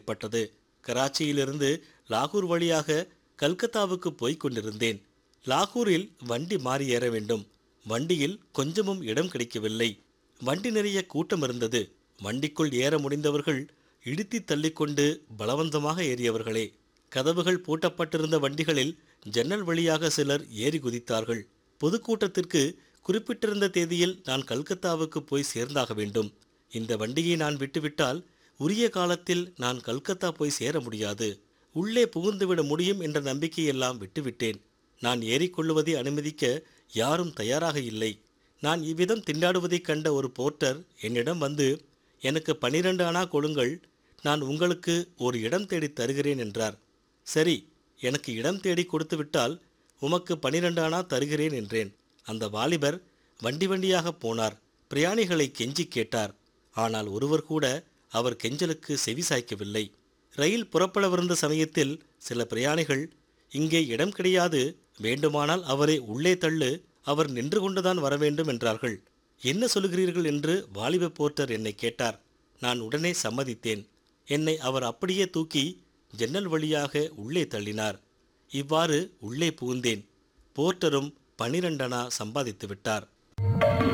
ஏற்பட்டது கராச்சியிலிருந்து லாகூர் வழியாக கல்கத்தாவுக்கு போய்க் கொண்டிருந்தேன் லாகூரில் வண்டி மாறி ஏற வேண்டும் வண்டியில் கொஞ்சமும் இடம் கிடைக்கவில்லை வண்டி நிறைய கூட்டம் இருந்தது வண்டிக்குள் ஏற முடிந்தவர்கள் இடித்தி தள்ளிக்கொண்டு பலவந்தமாக ஏறியவர்களே கதவுகள் பூட்டப்பட்டிருந்த வண்டிகளில் ஜன்னல் வழியாக சிலர் ஏறி குதித்தார்கள் பொதுக்கூட்டத்திற்கு குறிப்பிட்டிருந்த தேதியில் நான் கல்கத்தாவுக்கு போய் சேர்ந்தாக வேண்டும் இந்த வண்டியை நான் விட்டுவிட்டால் உரிய காலத்தில் நான் கல்கத்தா போய் சேர முடியாது உள்ளே புகுந்துவிட முடியும் என்ற நம்பிக்கையெல்லாம் விட்டுவிட்டேன் நான் ஏறிக்கொள்ளுவதை அனுமதிக்க யாரும் தயாராக இல்லை நான் இவ்விதம் திண்டாடுவதைக் கண்ட ஒரு போர்ட்டர் என்னிடம் வந்து எனக்கு பனிரெண்டு அணா கொடுங்கள் நான் உங்களுக்கு ஒரு இடம் தேடி தருகிறேன் என்றார் சரி எனக்கு இடம் தேடி கொடுத்து விட்டால் உமக்கு பனிரெண்டு அணா தருகிறேன் என்றேன் அந்த வாலிபர் வண்டி வண்டியாக போனார் பிரயாணிகளை கெஞ்சி கேட்டார் ஆனால் ஒருவர் கூட அவர் கெஞ்சலுக்கு செவி சாய்க்கவில்லை ரயில் புறப்படவிருந்த சமயத்தில் சில பிரயாணிகள் இங்கே இடம் கிடையாது வேண்டுமானால் அவரை உள்ளே தள்ளு அவர் நின்று கொண்டுதான் வர வேண்டும் என்றார்கள் என்ன சொல்கிறீர்கள் என்று வாலிப போர்ட்டர் என்னை கேட்டார் நான் உடனே சம்மதித்தேன் என்னை அவர் அப்படியே தூக்கி ஜன்னல் வழியாக உள்ளே தள்ளினார் இவ்வாறு உள்ளே புகுந்தேன் போர்ட்டரும் பனிரெண்டனா சம்பாதித்து விட்டார்